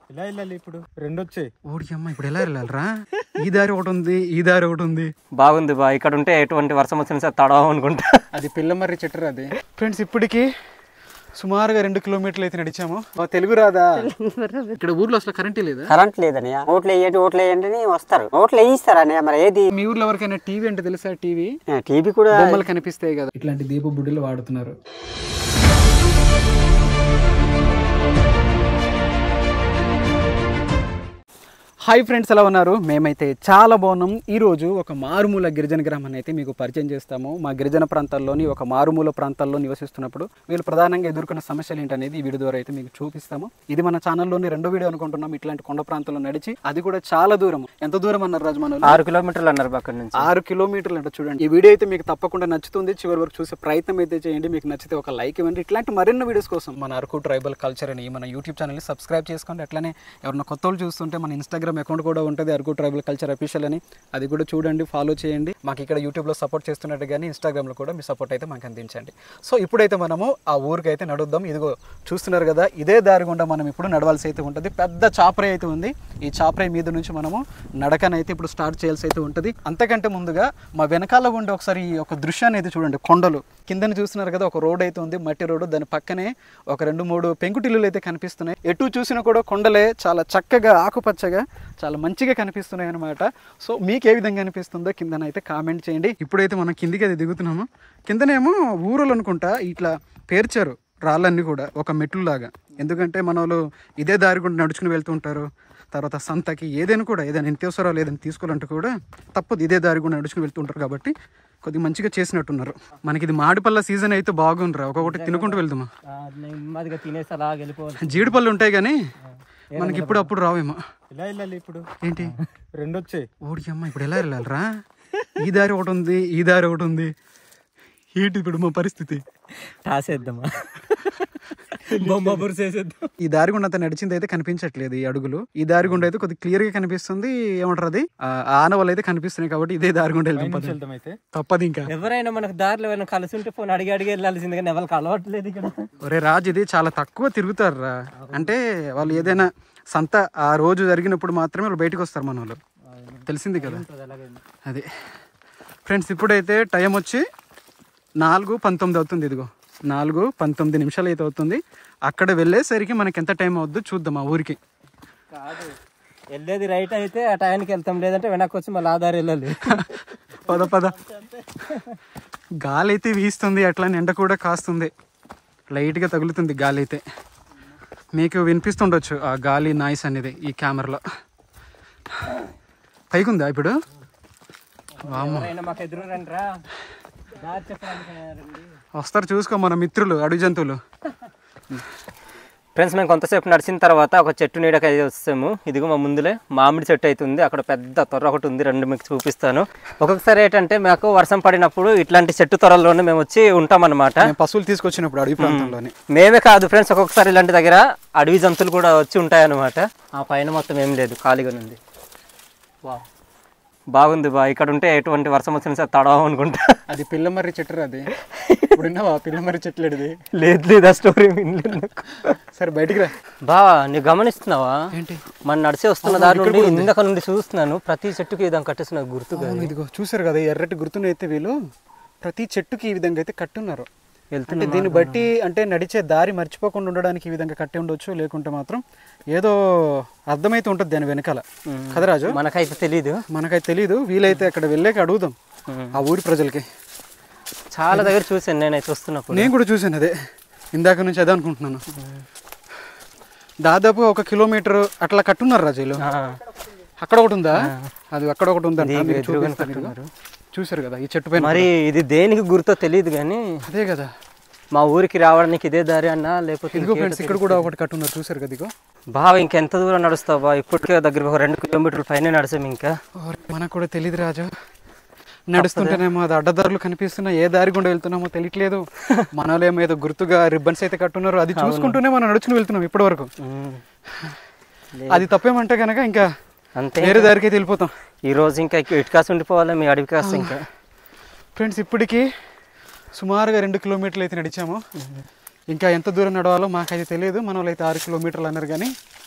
ఇలా వెళ్ళాలి ఇప్పుడు రెండు వచ్చాయి ఓడి అమ్మ ఇప్పుడు ఎలా వెళ్ళాలరా ఈ దారి ఒకటి ఉంది ఈ దారి ఒకటి ఉంది బాగుంది బా ఇక్కడ ఉంటే ఎటువంటి వర్షం వచ్చినా సరే తడవ అనుకుంటా అది పిల్లమర్రి చెట్టు అది ఫ్రెండ్స్ ఇప్పటికి సుమారుగా రెండు కిలోమీటర్లు అయితే నడిచాము మా తెలుగు రాదా ఇక్కడ ఊర్లో అసలు కరెంట్ లేదా కరెంట్ లేదన్నయ్య ఓట్లు వేయండి ఓట్లు వేయండి అని వస్తారు ఓట్లు వేయిస్తారు అన్నయ్య మరి ఏది మీ ఊర్లో ఎవరికైనా టీవీ అంటే తెలుసా టీవీ టీవీ కూడా బొమ్మలు కనిపిస్తాయి కదా ఇట్లాంటి దీప బుడ్డిలు వాడుతున్నారు హాయ్ ఫ్రెండ్స్ ఎలా ఉన్నారు మేమైతే చాలా బాగున్నాం ఈరోజు ఒక మారుమూల గిరిజన గ్రామాన్ని అయితే మీకు పరిచయం చేస్తాము మా గిరిజన ప్రాంతాల్లోని ఒక మారుమూల ప్రాంతాల్లో నివసిస్తున్నప్పుడు వీళ్ళు ప్రధానంగా ఎదుర్కొన్న సమస్యలు ఏంటనేది ఈ వీడియో ద్వారా అయితే మీకు చూపిస్తాము ఇది మన ఛానల్లోని రెండో వీడియో అనుకుంటున్నాం ఇట్లాంటి కొండ ప్రాంతంలో నడిచి అది కూడా చాలా దూరం ఎంత దూరం అన్నారు రాజు మనోళ్ళు? ఆరు కిలోమీటర్లు అన్నారు బా అక్కడి నుంచి ఆరు కిలోమీటర్లు అంటే చూడండి ఈ వీడియో అయితే మీకు తప్పకుండా నచ్చుతుంది చివరి వరకు చూసే ప్రయత్నం అయితే చేయండి మీకు నచ్చితే ఒక లైక్ ఇవ్వండి ఇట్లాంటి మరిన్ని వీడియోస్ కోసం మన అరకు ట్రైబల్ కల్చర్ అని మన యూట్యూబ్ ఛానల్ని సబ్స్క్రైబ్ చేసుకోండి అట్లనే ఎవరైనా కొత్త వాళ్ళు చూస్తుంటే మన ఇన్స్టాగ్రామ్ అకౌంట్ కూడా ఉంటుంది అరకు ట్రైబల్ కల్చర్ అఫీషియల్ అని అది కూడా చూడండి ఫాలో చేయండి మాకు ఇక్కడ యూట్యూబ్లో సపోర్ట్ చేస్తున్నట్టు కానీ ఇన్స్టాగ్రామ్లో కూడా మీ సపోర్ట్ అయితే మాకు అందించండి సో ఇప్పుడైతే మనము ఆ ఊరికి అయితే నడుద్దాం ఇదిగో చూస్తున్నారు కదా ఇదే దారి గుండా మనం ఇప్పుడు నడవాల్సి అయితే ఉంటుంది పెద్ద చాపరే అయితే ఉంది ఈ చాపరే మీద నుంచి మనము నడకనైతే ఇప్పుడు స్టార్ట్ చేయాల్సి అయితే ఉంటుంది అంతకంటే ముందుగా మా వెనకాల ఉండే ఒకసారి ఈ ఒక దృశ్యాన్ని అయితే చూడండి కొండలు కిందని చూస్తున్నారు కదా ఒక రోడ్ అయితే ఉంది మట్టి రోడ్డు దాని పక్కనే ఒక రెండు మూడు పెంకుటిల్లులు అయితే కనిపిస్తున్నాయి ఎటు చూసినా కూడా కొండలే చాలా చక్కగా ఆకుపచ్చగా చాలా మంచిగా కనిపిస్తున్నాయి అనమాట సో మీకు ఏ విధంగా అనిపిస్తుందో కిందనైతే కామెంట్ చేయండి ఇప్పుడైతే మనం కిందికి అది దిగుతున్నాము కిందనేమో ఊరలు అనుకుంటా ఇట్లా పేర్చారు రాళ్ళన్నీ కూడా ఒక మెట్లులాగా ఎందుకంటే మన వాళ్ళు ఇదే దారి గుండా నడుచుకుని వెళ్తూ ఉంటారు తర్వాత సంతకి ఏదైనా కూడా ఏదైనా నిత్యావసరాలు ఏదైనా తీసుకోవాలంటే కూడా తప్పదు ఇదే దారి గుండా నడుచుకుని వెళ్తూ ఉంటారు కాబట్టి కొద్దిగా మంచిగా చేసినట్టున్నారు మనకి ఇది మాడిపళ్ళ సీజన్ అయితే బాగుందిరా ఒక్కొక్కటి తినుకుంటూ వెళ్దామా నెమ్మదిగా తినేసి అలా వెళ్ళిపోవాలి జీడిపళ్ళు ఉంటాయి కానీ మనకి ఇప్పుడు అప్పుడు రావేమో ఇలా వెళ్ళాలి ఇప్పుడు ఏంటి రెండు వచ్చాయి ఓడి అమ్మ ఇప్పుడు ఎలా వెళ్ళాలరా ఈ దారి ఒకటి ఉంది ఈ దారి ఒకటి ఉంది ఏంటి ఇప్పుడు మా పరిస్థితి రాసేద్దామా బొమ్మ బురిసేసేద్దాం ఈ దారి గుండా అంత నడిచింది అయితే కనిపించట్లేదు ఈ అడుగులు ఈ దారి గుండా అయితే కొద్దిగా క్లియర్ గా కనిపిస్తుంది ఏమంటారు అది ఆ ఆనవాళ్ళు అయితే కనిపిస్తున్నాయి కాబట్టి ఇదే దారి గుండా వెళ్తాం పదండి. వెళ్తాం అయితే తప్పదు ఇంకా ఎవరైనా మనకు దారిలో ఏమైనా కలిసి ఉంటే ఫోన్ అడిగి అడిగి వెళ్ళాల్సింది కానీ ఎవరికి అలవాట్లేదు ఇక్కడ ఒరే రాజు ఇది చాలా తక్కువ తిరుగుతారు రా అంటే వాళ్ళు ఏదైనా సంత ఆ రోజు జరిగినప్పుడు మాత్రమే వాళ్ళు బయటకు వస్తారు మన వాళ్ళు తెలిసింది కదా అది ఫ్రెండ్స్ ఇప్పుడైతే టైం వచ్చి నాలుగు పంతొమ్మిది అవుతుంది ఇదిగో నాలుగు పంతొమ్మిది నిమిషాలు అయితే అవుతుంది అక్కడ వెళ్ళేసరికి మనకి ఎంత టైం అవుద్దో చూద్దాం ఆ ఊరికి కాదు వెళ్ళేది రైట్ అయితే ఆ టైంకి వెళ్తాం లేదంటే వెనక్కి వచ్చి మళ్ళీ ఆధార్ వెళ్ళాలి పద పద గాలి అయితే వీస్తుంది అట్లానే ఎండ కూడా కాస్తుంది లైట్గా తగులుతుంది గాలి అయితే మీకు వినిపిస్తుండొచ్చు ఆ గాలి నాయిస్ అనేది ఈ కెమెరాలో పైకుందా ఇప్పుడు వామ్మో. ఎవరైనా మాకు ఎదురు రండి రా దారి చెప్పడానికి రండి వస్తారు చూసుకో మన మిత్రులు అడవి జంతువులు ఫ్రెండ్స్ మేము కొంతసేపు నడిచిన తర్వాత ఒక చెట్టు నీడకి అయితే వస్తాము ఇదిగో మా ముందులే మామిడి చెట్టు అయితే ఉంది అక్కడ పెద్ద తొర్ర ఒకటి ఉంది రెండు మీకు చూపిస్తాను ఒక్కొక్కసారి ఏంటంటే మాకు వర్షం పడినప్పుడు ఇట్లాంటి చెట్టు తొరల్లోనే మేము వచ్చి ఉంటాం అనమాట మేము పశువులు తీసుకొచ్చినప్పుడు అడవి ప్రాంతంలోని మేమే కాదు ఫ్రెండ్స్ ఒక్కొక్కసారి ఇలాంటి దగ్గర అడవి జంతువులు కూడా వచ్చి ఉంటాయి అనమాట ఆ పైన మొత్తం ఏం లేదు ఖాళీగా ఉంది వా బాగుంది బా ఇక్కడ ఉంటే ఎటువంటి వర్షం వచ్చినా సరే తడవ అనుకుంటా అది పిల్లమర్రి చెట్టు అది ఇప్పుడు విన్నావా పిల్లమర్రి చెట్లు ఇది లేదు లేదు ఆ స్టోరీ వినలేదు నాకు. సరే బయటికి రా బావా నీవు గమనిస్తున్నావా ఏంటి మన నడిచే వస్తున్న దారి నుండి ఇందాక నుండి చూస్తున్నాను ప్రతి చెట్టుకి ఏదో కట్టేసిన గుర్తుగా అవును, ఇదిగో చూసారు కదా ఈ ఎర్రటి గుర్తుని అయితే వీళ్ళు ప్రతి చెట్టుకి ఈ విధంగా అయితే కట్టున్నారు వెళ్తున్న అంటే దీన్ని బట్టి అంటే నడిచే దారి మర్చిపోకుండా ఉండడానికి ఈ విధంగా కట్టి ఉండొచ్చు లేకుంటే మాత్రం ఏదో అర్థమైతే ఉంటుంది దాని వెనకాల కదా రాజు మనకైతే తెలీదు మనకైతే తెలీదు వీలైతే అక్కడ వెళ్ళాక అడుగుదాం ఆ ఊరి ప్రజలకి చాలా దగ్గర చూసాను నేనైతే వస్తున్నప్పుడు నేను కూడా చూశాను అదే ఇందాక నుంచి అదే అనుకుంటున్నాను దాదాపు ఒక కిలోమీటర్ అట్లా కట్టున్నారు రాజీలు ఆ, అక్కడ ఒకటి ఉందా అది అక్కడ ఒకటి ఉందా ఇది ఎదురుగానే కట్టున్నారు. చూసారు కదా ఈ చెట్టు పైన మరి ఇది దేనికి గుర్తో తెలియదు కానీ అదే కదా మా ఊరికి రావడానికి ఇదే దారి అన్నా లేకపోతే ఇదిగో ఫ్రెండ్స్ ఇక్కడ కూడా ఒకటి కట్టున్నారు చూసారు కదా ఇదిగో బావ ఇంకెంత దూరం నడుస్తావు బా ఇప్పటికే దగ్గర ఒక రెండు కిలోమీటర్ల పైన నడిచాం ఇంకా ఓరి, మనకు కూడా తెలియదు రాజు నడుస్తుంటేనేమో అది అడ్డదారులు కనిపిస్తున్నా ఏ దారి గుండా వెళ్తున్నామో తెలియట్లేదు మనలేమో ఏదో గుర్తుగా రిబ్బన్స్ అయితే కట్టున్నారు అది చూసుకుంటూనే మనం నడుచుకుని వెళ్తున్నాం ఇప్పటి వరకు ఉమ్. అది తప్పేమంటే కనుక ఇంకా అంతే వేరే దారికి అయితే వెళ్ళిపోతాం ఈ రోజు ఇంకా ఇటు కాసి ఉండిపోవాలి మీ అడవి కాస్త ఇంకా ఫ్రెండ్స్ ఇప్పటికి సుమారుగా రెండు కిలోమీటర్లు అయితే నడిచాము ఇంకా ఎంత దూరం నడవాలో మాకైతే తెలియదు మన వాళ్ళు అయితే ఆరు కిలోమీటర్లు అన్నారు కానీ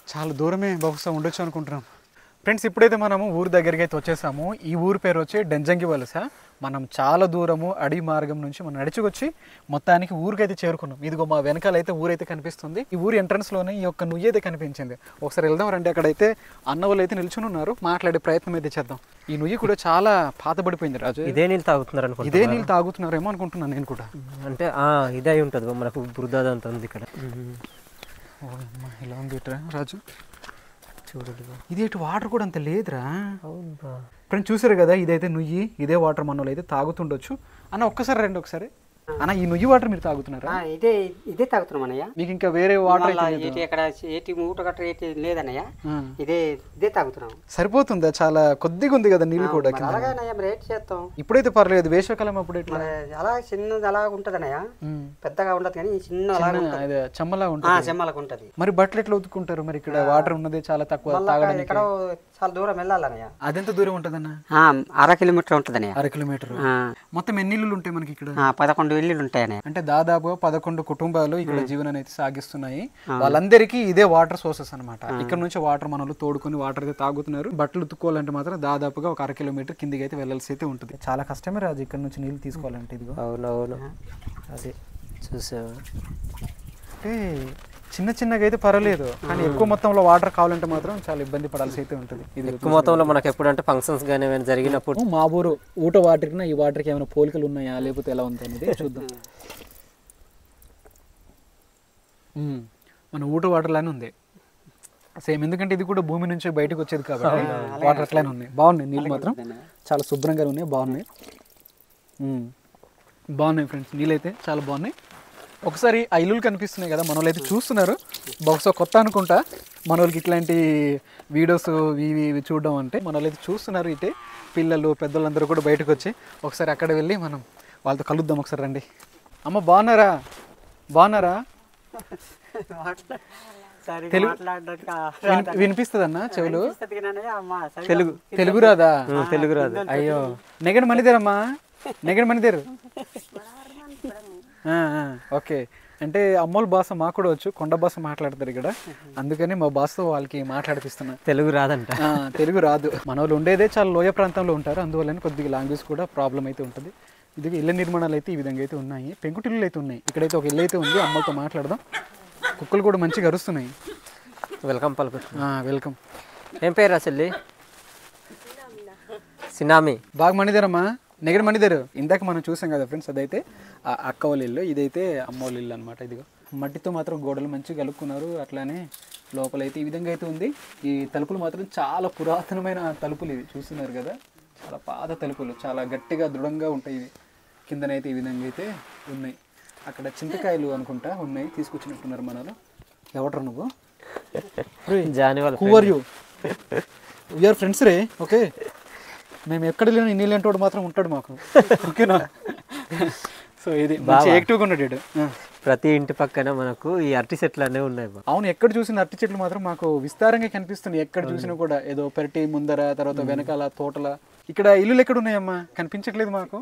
చాలా దూరమే బహుశా ఉండొచ్చు అనుకుంటున్నాం ఫ్రెండ్స్ ఇప్పుడైతే మనము ఊరు దగ్గరికి అయితే వచ్చేసాము ఈ ఊరు పేరు వచ్చి డెంజంగి వలస మనం చాలా దూరము అడవి మార్గం నుంచి మనం నడిచికొచ్చి మొత్తానికి ఊరికైతే చేరుకున్నాం ఇదిగో మా వెనకాల అయితే ఊరైతే కనిపిస్తుంది ఈ ఊరి ఎంట్రన్స్ లోనే ఈ యొక్క నుయ్యి అయితే కనిపించింది ఒకసారి వెళ్దాం రండి అక్కడైతే అన్న వాళ్ళు అయితే నిల్చుని ఉన్నారు మాట్లాడే ప్రయత్నం అయితే చేద్దాం ఈ నుయ్యి కూడా చాలా పాతబడిపోయింది రాజు ఇదే నీళ్ళు తాగుతున్నారు అనుకుంటా ఇదే నీళ్ళు తాగుతున్నారేమో అనుకుంటున్నాను నేను కూడా అంటే ఆ, ఇదే అయి ఉంటుంది మనకు బురద అంత ఉంది ఇక్కడ ఓ అమ్మ, ఇలా ఉంది ఇట్రా రాజు చూడండి ఇది ఇటు వాటర్ కూడా అంత లేదురా అవును బా ఫ్రెండ్స్ చూసారు కదా ఇదైతే నుయ్యి ఇదే వాటర్ మనలో అయితే తాగుతుండొచ్చు అన్న ఒక్కసారి రండి ఒకసారి అన్న ఈ నుయ్యి వాటర్ మీరు తాగుతున్నారా ఆ, ఇదే ఇదే తాగుతున్నాం అన్నయ్య మీకు ఇంకా వేరే వాటర్ మళ్ళా అయితే ఏటి అక్కడ ఏటి మూట గట్ర ఏటి లేదన్నయ్య ఆ. ఇదే ఇదే తాగుతున్నాం సరిపోతుందా చాలా కొద్దిగా ఉంది కదా నీళ్ళు కూడా మరి కింద అలాగే అన్నయ్య మరి ఏంటి చేస్తాం ఇప్పుడైతే పర్లేదు వేసవకాలం అప్పుడు ఎట్లా మరి అలా చిన్నది అలా ఉంటది అన్నయ్య ఉమ్. పెద్దగా ఉండదు కానీ ఈ చిన్న అలా చిన్న ఉంటది అదే చెమ్మలా ఆ, ఉంటుంది చెమ్మలకు ఉంటది మరి బట్టలు ఎట్లా ఉతుక్కుంటారు మరి ఇక్కడ వాటర్ ఉన్నదే చాలా తక్కువ మళ్ళా తాగడానికి ఎక్కడో చాలా దూరం వెళ్ళాలన్నయ్య అదెంత దూరం ఉంటుందన్న ఆ, అర కిలోమీటర్ ఉంటది అన్నయ్య అర కిలోమీటర్ ఆ, మొత్తం ఎన్ని ఇల్లులు ఉంటాయి మనకి ఇక్కడ ఆ, పదకొండు ఇల్లులు ఉంటాయి అన్నయ్య అంటే దాదాపు పదకొండు కుటుంబాలు ఇక్కడ జీవనాన్ని అయితే సాగిస్తున్నాయి వాళ్ళందరికీ ఇదే వాటర్ సోర్సెస్ అన్నమాట ఇక్కడ నుంచి వాటర్ మనలు తోడుకొని వాటర్ అయితే తాగుతున్నారు బట్టలు ఉతుక్కోవాలంటే మాత్రం దాదాపుగా ఒక అర కిలోమీటర్ కిందికి అయితే వెళ్ళాల్సి అయితే ఉంటుంది చాలా కష్టమే రాజు ఇక్కడ నుంచి నీళ్ళు తీసుకోవాలంటే ఇదిగో అవునవును అదే చూసావా అంటే చిన్న చిన్నగా అయితే పర్వాలేదు కానీ ఎక్కువ మొత్తంలో వాటర్ కావాలంటే మాత్రం చాలా ఇబ్బంది పడాల్సి అయితే ఉంటుంది ఇది ఎక్కువ మొత్తంలో మనకు ఎప్పుడంటే ఫంక్షన్స్ కానీ ఏమైనా జరిగినప్పుడు మా ఊరు ఊట వాటర్కి ఈ వాటర్కి ఏమైనా పోలికలు ఉన్నాయా లేకపోతే ఎలా ఉంది అనేది చూద్దాం మ్మ్. మన ఊట వాటర్ లానే ఉంది సేమ్ ఎందుకంటే ఇది కూడా భూమి నుంచి బయటకు వచ్చేది కాబట్టి వాటర్ అట్లానే ఉన్నాయి బాగున్నాయి నీళ్ళు మాత్రం చాలా శుభ్రంగా ఉన్నాయి బాగున్నాయి మ్మ్. బాగున్నాయి ఫ్రెండ్స్ నీళ్ళు అయితే చాలా బాగున్నాయి ఒకసారి ఆ ఇల్లులు కనిపిస్తున్నాయి కదా మన అయితే చూస్తున్నారు బహుశా కొత్త అనుకుంటా మన వాళ్ళకి ఇట్లాంటి వీడియోస్ ఇవి ఇవి చూడడం అంటే మన అయితే చూస్తున్నారు ఇటే పిల్లలు పెద్దలందరూ కూడా బయటకు వచ్చి ఒకసారి అక్కడ వెళ్ళి మనం వాళ్ళతో కలుద్దాం ఒకసారి రండి అమ్మ బాగున్నారా బాగున్నారా సరిగ్గా తెలుగు- మాట్లాడడానికి ఆ- విని- వినిపిస్తుందన్నా చెవులు అనిపిస్తది కానీ అన్నయ్య, అమ్మ, సరిగ్గా తెలుగు తెలుగు రాదా తెలుగు రాదు అయ్యో నెగడు మనిదేరమ్మా నెగడు మనిదేరు ఆ, ఆ, ఓకే అంటే అమ్మోళ్ళ భాష మాకు కూడా వచ్చు కొండ భాష మాట్లాడతారు ఇక్కడ అందుకని మా భాషతో వాళ్ళకి మాట్లాడిపిస్తున్నా తెలుగు రాదంట ఆ, తెలుగు రాదు మన వాళ్ళు ఉండేదే చాలా లోయ ప్రాంతంలో ఉంటారు అందువల్ల కొద్దిగా లాంగ్వేజ్ కూడా ప్రాబ్లం అయితే ఉంటుంది ఇది ఇళ్ళ నిర్మాణాలు అయితే ఈ విధంగా అయితే ఉన్నాయి పెంకుటిల్లు అయితే ఉన్నాయి ఇక్కడైతే ఒక ఇల్లు అయితే ఉంది అమ్మలతో మాట్లాడదాం కుక్కలు కూడా మంచిగా అరుస్తున్నాయి వెల్కమ్ పలుకు వెల్కమ్ ఏం పేరు అసలు సినామి బాగా మణిదేరమ్మా నెగడి మణిదేరు ఇందాక మనం చూసాం కదా ఫ్రెండ్స్ అదైతే ఆ అక్క వాళ్ళ ఇల్లు ఇదైతే అమ్మ వాళ్ళ ఇల్లు అనమాట ఇదిగో మట్టితో మాత్రం గోడలు మంచిగా కలుపుకున్నారు అట్లానే లోపలైతే ఈ విధంగా అయితే ఉంది ఈ తలుపులు మాత్రం చాలా పురాతనమైన తలుపులు ఇవి చూస్తున్నారు కదా చాలా పాత తలుపులు చాలా గట్టిగా దృఢంగా ఉంటాయి ఇవి కిందనైతే ఈ విధంగా అయితే ఉన్నాయి అక్కడ చింతకాయలు అనుకుంటా ఉన్నాయి తీసుకొచ్చినట్టున్నారు మనలో ఎవటర్ నువ్వు జాని వాళ్ళ who are you we are friends రే ఓకే మేము ఎక్కడ లేని ఇన్ని లేని వాడు మాత్రం ఉంటాడు మాకు ఓకేనా సో ఇది మంచి యాక్టివ్గా ఉన్నాడు వీడు. ఆ. ప్రతి ఇంటి పక్కన మనకు ఈ అరటి చెట్లు అనేవి ఉన్నాయి బా. అవును ఎక్కడ చూసిన అరటి చెట్లు మాత్రం మాకు విస్తారంగా కనిపిస్తున్నాయి ఎక్కడ చూసినా కూడా ఏదో పెరటి ముందర తర్వాత వెనకాల తోటల ఇక్కడ ఇల్లులు ఎక్కడ ఉన్నాయమ్మా కనిపించట్లేదు మాకు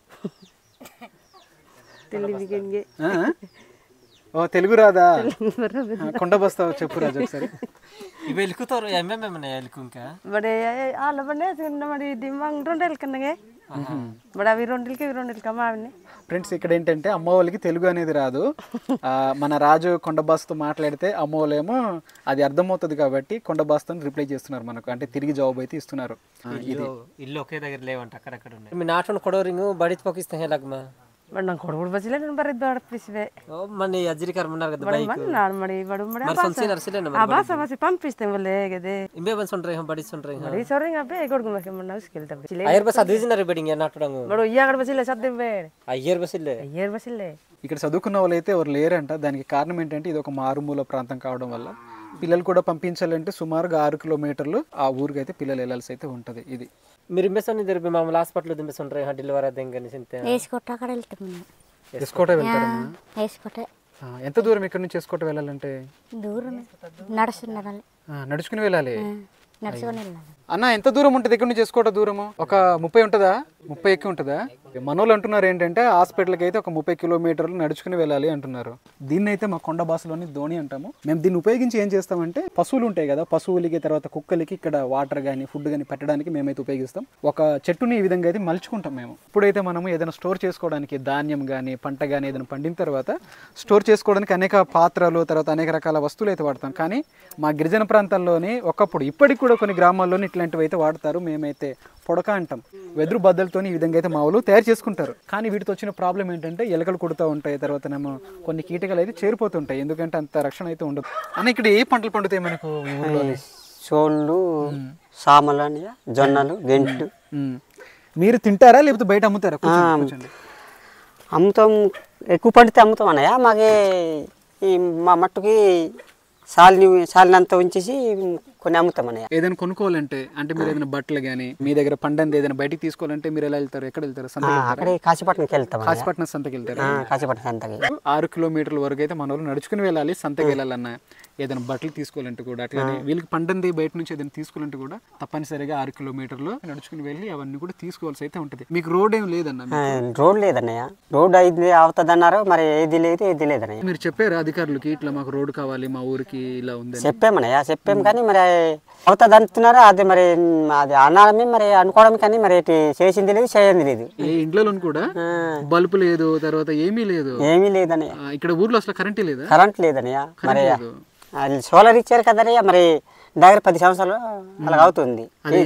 ఆ? ఓ తెలుగు రాదా ఆ, కొండ బస్తా చెప్పు రాజు ఒకసారి ఇవి ఎలుకుతారు ఏమేమి ఎలుకు ఇంకా బడే వాళ్ళ బండి వేసుకుంటున్నా మరి దిమ్మంగ్ రెండు వెళ్ళకన్నగే బడ అవి రెండులకి ఇవి రెండులకి అమ్మ ఆవిడని ఫ్రెండ్స్ ఇక్కడ ఏంటంటే అమ్మ వాళ్ళకి తెలుగు అనేది రాదు ఆ, మన రాజు కొండ బాస్తో మాట్లాడితే అమ్మ వాళ్ళేమో అది అర్థమవుతుంది కాబట్టి కొండ బాస్తో రిప్లై చేస్తున్నారు మనకు అంటే తిరిగి జవాబు అయితే ఇస్తున్నారు ఆ, ఇది ఇల్లు ఒకే దగ్గర లేవంట అక్కడక్కడ ఉన్నాయి మీ నాటును కొడవరింగ్ బడి పోకిస్తే హేలగ్మా బడి నాకు కొడుకుడు బస్సులే నేను బరి దొడ పిసివే మన అజ్జిరికారు ఉన్నారు కదా బడి బైక్ మరి నాడు మరి బడు మరి మరి సొంత నర్సలేనా ఆ బాస బాసి పంపిస్తాం వాళ్ళే గదే ఇంబే బన్స్ ఉంటాయి బడి ఉంటాయి బడి సొరి అబ్బే కొడుకు మాకు మొన్న ఉసుకెళ్తాం అయ్యర్ బస్ అదిజినారు బెడింగ్ నాటడంగు బడు ఇయ్యాగడ బస్సులే సర్దివ్వే అయ్యర్ బస్ ఇల్లే అయ్యేరు బస్సులే ఇక్కడ చదువుకున్న వాళ్ళు అయితే ఎవరు లేరంట దానికి కారణం ఏంటంటే ఇది ఒక మారుమూల ప్రాంతం కావడం వల్ల పిల్లలు కూడా పంపించాలంటే సుమారుగా ఆరు కిలోమీటర్లు ఆ ఊరికి అయితే పిల్లలు వెళ్ళాల్సి అయితే ఉంటుంది ఇది మీరు ఇంబేసొని తెరిపి మామూలు హాస్పిటల్ దింపేస్తుంటారు డెలివరీ అదే సింతే వేసుకోట అక్కడ వెళ్తాం ఎస్కోట వెళ్తారమ్మా వేసుకోట ఆ, ఎంత దూరం ఇక్కడ నుంచి ఎస్కోట వెళ్ళాలంటే దూరం నడుస్తున్నారు ఆ, నడుచుకుని వెళ్ళాలి నడుచుకొని వెళ్ళాలి అన్న ఎంత దూరం ఉంటుంది ఇక్కడ నుంచి చేసుకోవటం దూరము ఒక ముప్పై ఉంటుందా ముప్పై ఎక్కువ ఉంటుందా మనోళ్ళు అంటున్నారు ఏంటంటే హాస్పిటల్కి అయితే ఒక ముప్పై కిలోమీటర్లు నడుచుకుని వెళ్ళాలి అంటున్నారు దీన్ని అయితే మా కొండ భాషలోని ధోని అంటాము మేము దీన్ని ఉపయోగించి ఏం చేస్తామంటే పశువులు ఉంటాయి కదా పశువులకి తర్వాత కుక్కలకి ఇక్కడ వాటర్ కానీ ఫుడ్ కానీ పెట్టడానికి మేమైతే ఉపయోగిస్తాం ఒక చెట్టుని ఈ విధంగా అయితే మలుచుకుంటాం మేము ఇప్పుడైతే మనము ఏదైనా స్టోర్ చేసుకోవడానికి ధాన్యం కానీ పంట కానీ ఏదైనా పండిన తర్వాత స్టోర్ చేసుకోవడానికి అనేక పాత్రలు తర్వాత అనేక రకాల వస్తువులు అయితే వాడతాం కానీ మా గిరిజన ప్రాంతాల్లోని ఒకప్పుడు ఇప్పటికి కూడా కొన్ని గ్రామాల్లోని ఇట్లాంటివి అయితే వాడతారు మేమైతే పొడక అంటాం వెదురు బద్దలతో ఈ విధంగా అయితే మా వాళ్ళు తయారు చేసుకుంటారు కానీ వీటితో వచ్చిన ప్రాబ్లం ఏంటంటే ఎలకలు కుడుతూ ఉంటాయి తర్వాత ఏమో కొన్ని కీటకాలు అయితే చేరిపోతుంటాయి ఎందుకంటే అంత రక్షణ అయితే ఉండదు అన్న ఇక్కడ ఏ పంటలు పండుతాయి మనకు ఈ ఊర్లోని సోళ్ళు సామలు అని జొన్నలు గెంట్లు ఉమ్. మీరు తింటారా లేకపోతే బయట అమ్ముతారా కూర్చోండి, కూర్చోండి. అమ్ముతాం ఎక్కువ పడితే అమ్ముతాం అన్నయ్య మాకే ఈ మా మట్టుకి సాలిని సాలినంత ఉంచేసి కొన్ని అమ్ముతాం అన్నయ్య ఏదైనా కొనుక్కోవాలంటే అంటే మీరు ఏదైనా బట్టలు కానీ మీ దగ్గర పండంది ఏదైనా బయటికి తీసుకోవాలంటే మీరు ఎలా వెళ్తారు ఎక్కడ వెళ్తారు ఆ, సంతకి వెళ్తారా? అక్కడే కాశీపట్నంకి వెళ్తాం అన్నయ్య. కాశీపట్నం సంతకి వెళ్తారు ఆ, కాశీపట్నం సంతకి ఆరు కిలోమీటర్ల వరకు అయితే మన వాళ్ళు నడుచుకుని వెళ్ళాలి సంతకి వెళ్ళాలన్న ఏదైనా బట్టలు తీసుకోవాలంటే కూడా అట్లానే వీళ్ళకి పండంది బయట నుంచి ఏదైనా తీసుకోవాలంటే కూడా తప్పనిసరిగా ఆరు కిలోమీటర్లు నడుచుకుని వెళ్ళి అవన్నీ కూడా తీసుకోవాల్సి అయితే ఉంటుంది మీకు రోడ్ ఏం లేదన్న ఆ, రోడ్ లేదన్నయ్య రోడ్ అయితే అవుతుంది అన్నారు మరి ఏది లేదు ఏది లేదన్నయ్య మీరు చెప్పారు అధికారులకి ఇట్లా మాకు రోడ్ కావాలి మా ఊరికి ఇలా ఉందని చెప్పామన్నయ్య చెప్పాం కానీ మరి అవుతుంది అంటున్నారు అది మరి అది అనాలమే మరి అనుకోవడం కానీ మరి ఇటు చేసింది లేదు చేయంది లేదు ఏ ఇంట్లో కూడా ఆ, బల్బు లేదు తర్వాత ఏమీ లేదు ఏమీ లేదన్నయ్య ఆ, ఇక్కడ ఊర్లో అసలు కరెంటే లేదా కరెంట్ లేదన్నయ్య మరి లేదు. అది సోలార్ ఇచ్చారు కదన్నయ్య మరి దగ్గర పది సంవత్సరాలు అలాగ అవుతుంది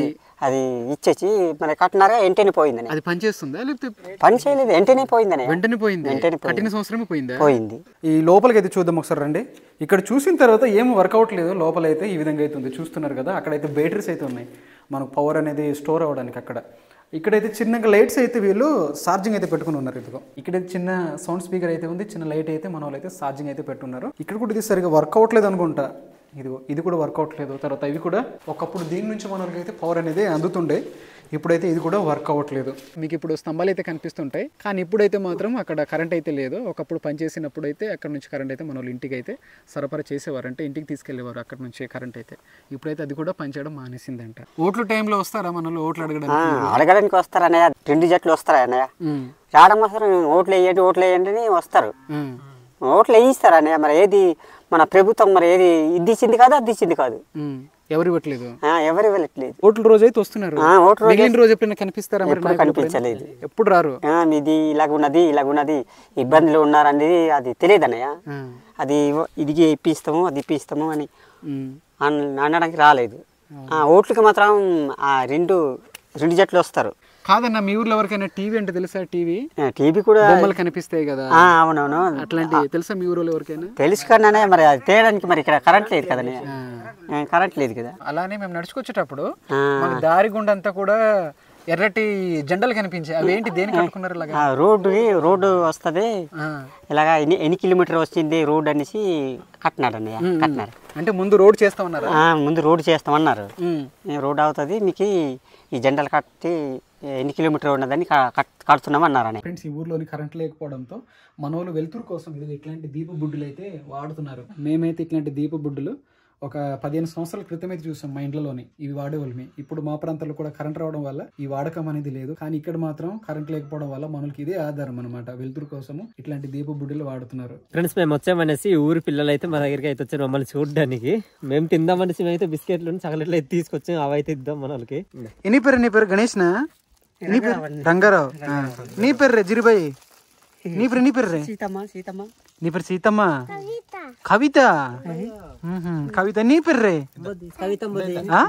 అది ఇచ్చేసి మరి కట్టినారా వెంటనే పోయిందని అది పనిచేస్తుందా లేకపోతే పని చేయలేదు వెంటనే పోయిందని వెంటనే పోయింది వెంటనే పోయింది. కఠిన సంవత్సరమే పోయిందా పోయింది ఈ లోపలికి అయితే చూద్దాం ఒకసారి రండి ఇక్కడ చూసిన తర్వాత ఏం వర్కౌట్ లేదు లోపల అయితే ఈ విధంగా అయితే ఉంది చూస్తున్నారు కదా అక్కడైతే బ్యాటరీస్ అయితే ఉన్నాయి మనకు పవర్ అనేది స్టోర్ అవ్వడానికి అక్కడ ఇక్కడైతే చిన్నగా లైట్స్ అయితే వీళ్ళు ఛార్జింగ్ అయితే పెట్టుకుని ఉన్నారు ఇదిగో ఇక్కడైతే చిన్న సౌండ్ స్పీకర్ అయితే ఉంది చిన్న లైట్ అయితే మన వాళ్ళు అయితే ఛార్జింగ్ అయితే పెట్టున్నారు ఇక్కడ కూడా ఇది సరిగా వర్క్ అవ్వట్లేదు అనుకుంటా ఇదిగో ఇది కూడా వర్క్ అవ్వట్లేదు తర్వాత ఇవి కూడా ఒకప్పుడు దీని నుంచి మన వాళ్ళకి అయితే పవర్ అనేది అందుతుండే ఇప్పుడైతే ఇది కూడా వర్క్ అవ్వట్లేదు మీకు ఇప్పుడు స్తంభాలు అయితే కనిపిస్తుంటాయి కానీ ఇప్పుడైతే మాత్రం అక్కడ కరెంట్ అయితే లేదు ఒకప్పుడు పనిచేసినప్పుడు అయితే అక్కడ నుంచి కరెంట్ అయితే మన వాళ్ళు ఇంటికి అయితే సరఫరా చేసేవారు అంటే ఇంటికి తీసుకెళ్లేవారు అక్కడ నుంచి కరెంట్ అయితే ఇప్పుడైతే అది కూడా పనిచేయడం మానేసిందంట ఓట్ల టైంలో వస్తారా మన వాళ్ళు ఓట్లు ఆ, అడగడానికి అడగడానికి వస్తారు అన్నయ్య రెండు జట్లు వస్తారా అన్నయ్య ఉమ్, రావడం వస్తారు ఓట్లు వేయండి ఓట్లు వేయండి అని వస్తారు ఉమ్, ఓట్లు వేయిస్తారు అన్నయ్య మరి ఏది మన ప్రభుత్వం మరి ఏది ఇది ఇచ్చింది కాదు అది ఇచ్చింది కాదు ఉమ్. ఎవరు ఇవ్వట్లేదు ఆ, ఎవరు వెళ్ళట్లేదు ఓట్ల రోజు అయితే వస్తున్నారు ఆ, ఓట్ల రోజు మిగిలిన రోజు ఎప్పుడైనా కనిపిస్తారా మరి ఎప్పుడు నాయకులు ఎప్పుడైనా? కనిపించలేదు. ఎప్పుడు రారు ఆ, మీది ఇలాగ ఉన్నది ఇలాగ ఉన్నది ఇబ్బందులు ఉన్నారనేది అది తెలియదు అన్నయ్య ఆ, అది ఇవ్వ- ఇది ఇప్పిస్తాము అది ఇప్పిస్తాము అని ఉమ్. అన్- అనడానికి రాలేదు ఆ, ఓట్లకి మాత్రం ఆ రెండు రెండు జట్లు వస్తారు కాదన్న మీ ఊర్లో ఎవరికైనా టీవీ అంటే తెలుసా టీవీ ఆ, టీవీ కూడా బొమ్మలు కనిపిస్తాయి కదా ఆ, అవునవును అట్లాంటి తెలుసా మీ ఊరిలో ఎవరికైనా తెలుసు కానీ మరి అది తేయడానికి మరి ఇక్కడ కరెంట్ లేదు కదా కరెంట్ లేదు కదా అలానే మేము నడుచుకొచ్చేటప్పుడు ఆ. మాకు దారి గుండంతా కూడా ఎర్రటి జెండలు కనిపించాయి అవి ఏంటి దేనికి కట్టుకున్నారు ఇలాగా ఆ, రోడ్డు రోడ్డు వస్తుంది ఆ. ఇలాగా ఎన్ని ఎన్ని కిలోమీటర్ వచ్చింది రోడ్ అనేసి కట్టినాడు అన్నయ్య కట్టినారు అంటే ముందు రోడ్ చేస్తామన్నారు ఆ, ముందు రోడ్డు చేస్తామన్నారు ఉమ్. ఈ రోడ్ అవుతుంది మీకు ఈ జెండలు కట్టి ఎన్ని కిలోమీటర్ ఉన్నదని క- కట్- కడుతున్నాం అన్నారు అని ఫ్రెండ్స్ ఈ ఊర్లోని కరెంట్ లేకపోవడంతో మన వాళ్ళు వెలుతురు కోసం ఇది ఇట్లాంటి దీప బుడ్డులు అయితే వాడుతున్నారు మేమైతే ఇట్లాంటి దీప బుడ్డులు ఒక పదిహేను సంవత్సరాల క్రితం అయితే చూసాం మా ఇంట్లోని ఇవి వాడేవాళ్ళమి ఇప్పుడు మా ప్రాంతాల్లో కూడా కరెంట్ రావడం వల్ల ఈ వాడకం అనేది లేదు కానీ ఇక్కడ మాత్రం కరెంట్ లేకపోవడం వల్ల మనకి ఇదే ఆధారం అనమాట వెలుతురు కోసము ఇట్లాంటి దీప బుడ్డులు వాడుతున్నారు ఫ్రెండ్స్ మేము వచ్చామనేసి ఊరి పిల్లలు అయితే మా దగ్గరికి అయితే వచ్చారు మమ్మల్ని చూడడానికి మేము తిందామనేసి మేమైతే బిస్కెట్లు చాక్లెట్లు అయితే తీసుకొచ్చాం అవి అయితే ఇద్దాం మన వాళ్ళకి ఎన్ని పేరు నీ పేరు గణేష్ నా నీ పేరు రంగారావు ఆ. నీ పేరు రే జిరిబాయి నీ పేరు నీ పేరు రే సీతమ్మ సీతమ్మ నీ పేరు సీతమ్మ కవిత మ్మ్హ్మ్. కవిత నీ పేరు రే ఆ?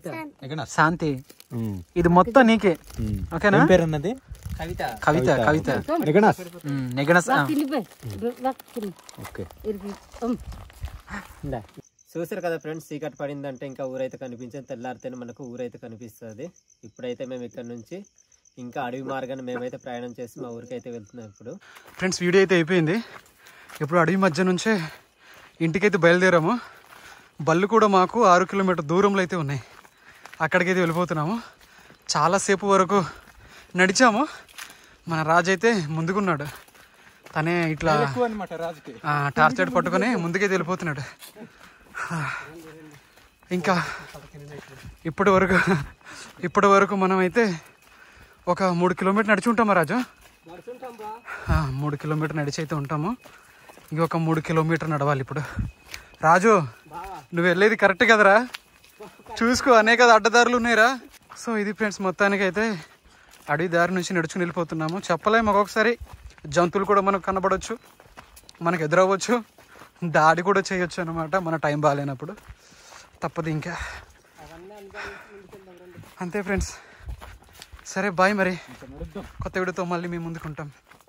శాంతి ఇది మొత్తం నీకే ఓకేనా కవిత కవిత మ్మ్, నిగనస్ ఆ. చూసారు కదా ఫ్రెండ్స్ చీకటి పడిందంటే ఇంకా ఊరైతే కనిపించింది తెల్లారితేనే మనకు ఊరైతే కనిపిస్తుంది ఇప్పుడైతే మేము ఇక్కడ నుంచి ఇంకా అడవి మార్గాన్ని మేమైతే ప్రయాణం చేసి మా ఊరికి అయితే వెళ్తున్నాం ఇప్పుడు ఫ్రెండ్స్ వీడియో అయితే అయిపోయింది ఇప్పుడు అడవి మధ్య నుంచే ఇంటికైతే బయలుదేరాము బళ్ళు కూడా మాకు ఆరు కిలోమీటర్ దూరంలో అయితే ఉన్నాయి అక్కడికైతే వెళ్ళిపోతున్నాము చాలాసేపు వరకు నడిచాము మన రాజు అయితే ముందుకున్నాడు తనే ఇట్లా ఆ, టార్చ్ లైట్ పట్టుకొని ముందుకైతే వెళ్ళిపోతున్నాడు ఇంకా ఇప్పటి వరకు ఇప్పటి వరకు మనం అయితే ఒక మూడు కిలోమీటర్ నడిచి ఉంటామా రాజు ఆ, మూడు కిలోమీటర్ నడిచి అయితే ఉంటాము ఇంకొక మూడు కిలోమీటర్ నడవాలి ఇప్పుడు రాజు నువ్వు వెళ్ళేది కరెక్ట్ కదరా చూసుకో అనేక అడ్డదారులు ఉన్నాయిరా సో ఇది ఫ్రెండ్స్ మొత్తానికి అయితే అడవి దారి నుంచి నడుచుకుని వెళ్ళిపోతున్నాము చెప్పలేము ఒక్కొక్కసారి జంతువులు కూడా మనకు కనబడవచ్చు మనకు ఎదురవ్వచ్చు దాడి కూడా చేయొచ్చు అనమాట మన టైం బాగాలేనప్పుడు తప్పదు ఇంకా అంతే ఫ్రెండ్స్ సరే బాయ్ మరి కొత్త వీడియోతో మళ్ళీ మేము ముందుకుంటాం